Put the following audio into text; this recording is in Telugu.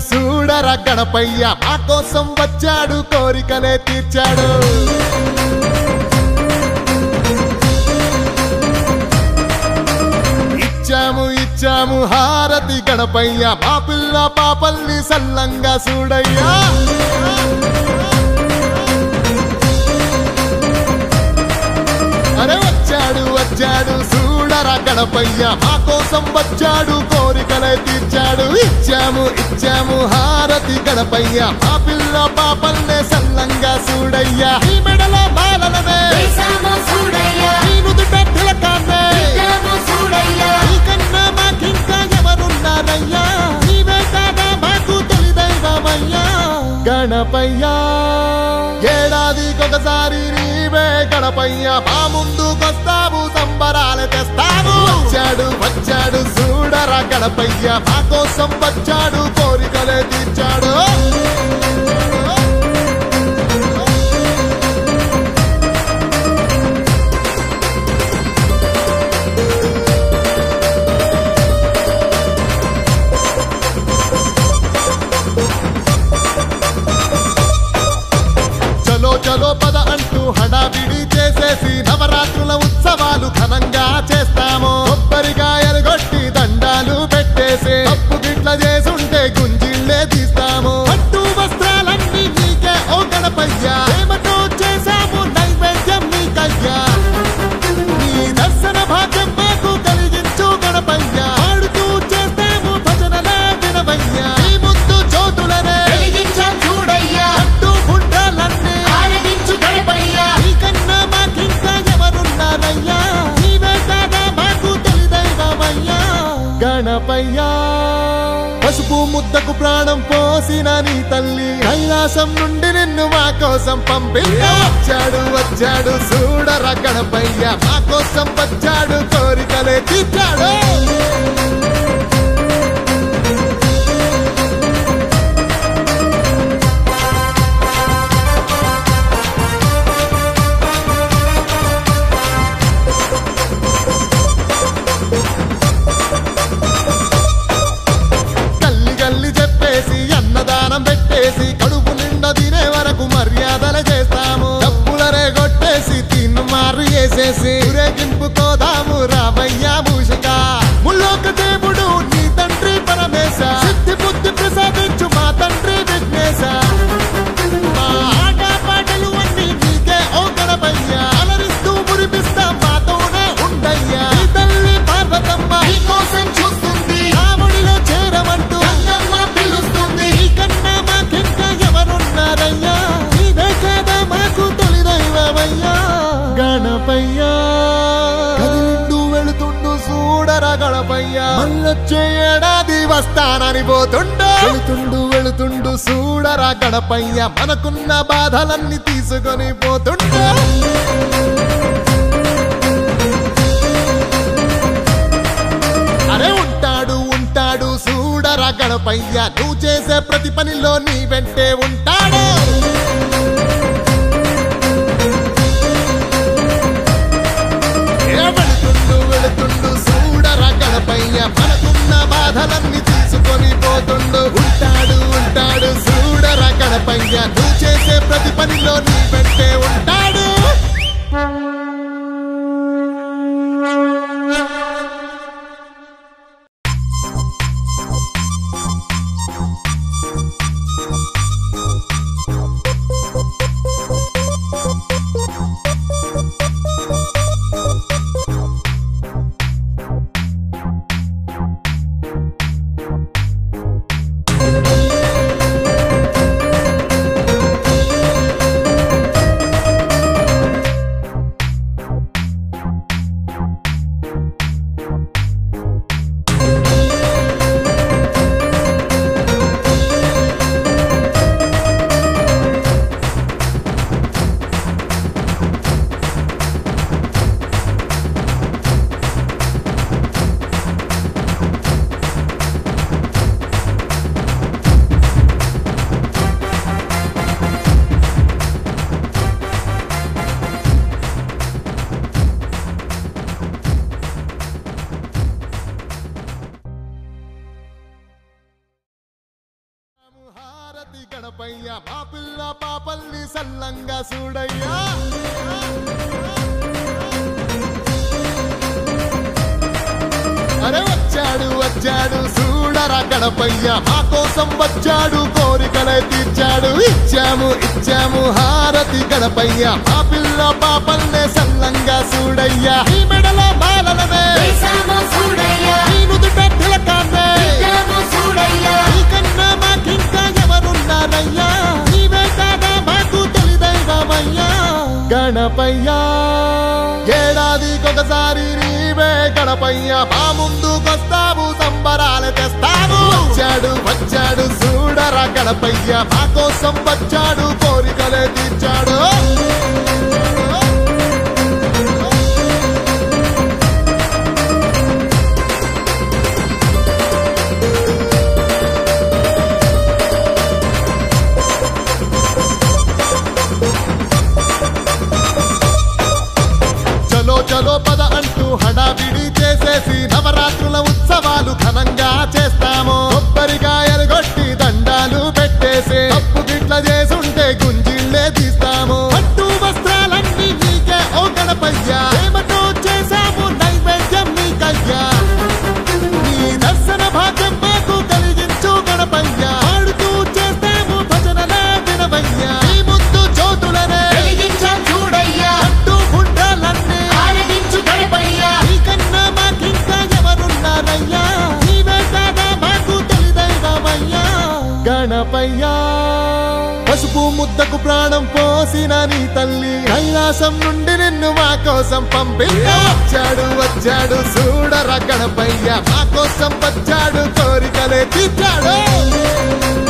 చూడర గణపయ్య మా కోసం వచ్చాడు కోరికలే తీర్చాడు ఇచ్చాము ఇచ్చాము హారతి గణపయ్య మా పిల్ల పాపల్ని సల్లంగా చూడయ్యా అరే వచ్చాడు వచ్చాడు చూడరా గణపయ్య మా కోసం వచ్చాడు కోరికలే తీర్చాడు ఇచ్చాము ఇచ్చాము హారతి గణపయ్య మా పిల్ల పాపల్నే సల్లంగా చూడయ్యా ఈ మెడల మాలలనే వేసాము చూడయ్యా ఈ నుదుట తిలకాన్నే ఇద్దాము చూడయ్యా నీకన్నా మాకింకా ఎవరున్నారయ్యా నీవే కాదా మాకు తొలి దైవమయ్యా గణపయ్యా ఏడాదికొకసారి నీవే గణపయ్య మా ముందుకొస్తావు సంబరాలు తెస్తావు వచ్చాడు వచ్చాడు చూడరా గణపయ్య మా కోసం వచ్చాడు కోరికలే తీర్చాడు చలో చలో పద అంటూ హడావిడి చేసేసి నవరాత్రుల ఉత్సవాలు ఘనంగా చేస్తాము కొబ్బరికాయలు కొట్టి దండాలు పెట్టేసి తప్పు గిట్ల చేసుంటే గుంజిళ్ళే తీస్తాము పట్టు వస్త్రాలన్నీ నీకే ఓ గణపయ్యా ప్రేమతో చేశాము నైవేద్యం నీకయ్యా నీ దర్శన భాగ్యం మాకు కలిగించు గణపయ్యా ఆడుతూ చేస్తాము భజనలే వినవయ్యా నీ ముందు చోటులనే వెలిగించాం చూడయ్యా అడ్డు గుండాలన్నీ ఆరగించు గణపయ్యా నీకన్నా మాకింకా ఎవరున్నారయ్యా నీవే కాదా మాకు తెలిదైవమయ్యా గణపయ్యా పసుపు ముద్దకు ప్రాణం పోసిన నీ తల్లి కైలాసం నుండి నిన్ను మా కోసం పంపిందా వచ్చాడు వచ్చాడు చూడరా గణపయ్య మా కోసం వచ్చాడు కోరికలే తీర్చాడు గల్లి గల్లి చెప్పేసి అన్నదానం పెట్టేసి కడుపు నిండా తినే వరకు మర్యాదలు చేస్తాము డబ్బులరే కొట్టేసి తిన్ను మారు వేసేసి ఊరేగింపు కోదాము రామయ్య భూషిక ముల్లోక దేవుడు నీ తండ్రి పరమేశ సిద్ధి బుద్ధి ప్రసాదించు మా తండ్రి విఘ్నేశ మా ఆట పాటలు అన్ని నీకే ఓ గణపయ్య అలరిస్తూ మురిపిస్తా మాతోనే ఉండయ్యా నీ తల్లి పార్వతమ్మ నీకోసం చూస్తుంది రాముడిలో చేరమంటూ గంగమ్మ పిలుస్తుంది నీకన్నా మాకింకా ఎవరున్నారయ్యా నీవే కాదా మాకు తొలి దైవమయ్యా గణపయ్యా కదిలిండు వెళుతుండు చూడరా గణపయ్యా మళ్ళొచ్చే ఏడాది వస్తానని పోతుండు వెళుతుండు వెళుతుండు చూడరా గణపయ్య మనకున్న బాధలన్నీ తీసుకొని పోతుండు అరే ఉంటాడు ఉంటాడు చూడరా గణపయ్య నువ్వు చేసే ప్రతి పనిలో నీ వెంటే ఉంటాడు ఏ వెళుతుండు వెళుతుండు చూడరా గణపయ్య మనకున్న బాధలన్నీ తీసుకొని పోతుండు ఉంటాడు ఉంటాడు చూడరా గణపయ్య నువ్వు చేసే ప్రతి పనిలో నీ వెంటే ఉంటాడు హారతి గణపయ్య మా పిల్ల పాపల్ని సల్లంగా చూడయ్యా అరే వచ్చాడు వచ్చాడు చూడరా గణపయ్య మా కోసం వచ్చాడు కోరికలే తీర్చాడు ఇచ్చాము ఇచ్చాము హారతి గణపయ్య మా పిల్ల పాపల్నే సల్లంగా చూడయ్యా ఈ మెడలో బాలలనే వేసాము చూడయ్యా ఈ నుదుట తిలకాన్నే పెట్టాము చూడయ్యా నీకన్నా మాకింకా ఎవరున్నారయ్యా నీవే కాదా మాకు తొలిదైవమయ్యా గణపయ్యా ఏడాదికొకసారి నీవే గణపయ్య మా ముందుకొస్తావు సంబరాలు తెస్తావు వచ్చాడు వచ్చాడు చూడరా గణపయ్య మా కోసం వచ్చాడు కోరికలే తీర్చాడు చలో చలో పద అంటూ హడావిడి చేసేసి నవరాత్రుల ఉత్సవాలు ఘనంగా చేస్తాము కొబ్బరికాయలు కొట్టి దండాలు పెట్టేసి తప్పు గిట్ల చేసుంటే గుంజిళ్ళే తీస్తాము పట్టు వస్త్రాలన్నీ నీకే ఓ గణపయ్యా ఏమటో చేశాము నైవేద్యం నీకయ్యా నీ దర్శన భాగ్యం మాకు కలిగించు గణపయ్యా ఆడుతూ చేస్తాము భజనలే వినవయ్యా ఈ ముద్దు జ్యోతులనే వెలిగించాం చూడయ్యా పట్టు గుండాలన్నీ ఆరగించు గణపయ్యా నీకన్నా మాకింకా ఎవరున్నారయ్యా నీవే కాదా మాకు తొలిదైవమయ్యా గణపయ్యా పసుపు ముద్దకు ప్రాణం పోసిన నీ తల్లి కైలాసం నుండి నిన్ను మా కోసం పంపించా వచ్చాడు వచ్చాడు చూడరా గణపయ్య మా కోసం వచ్చాడు కోరికలే తీర్చాడు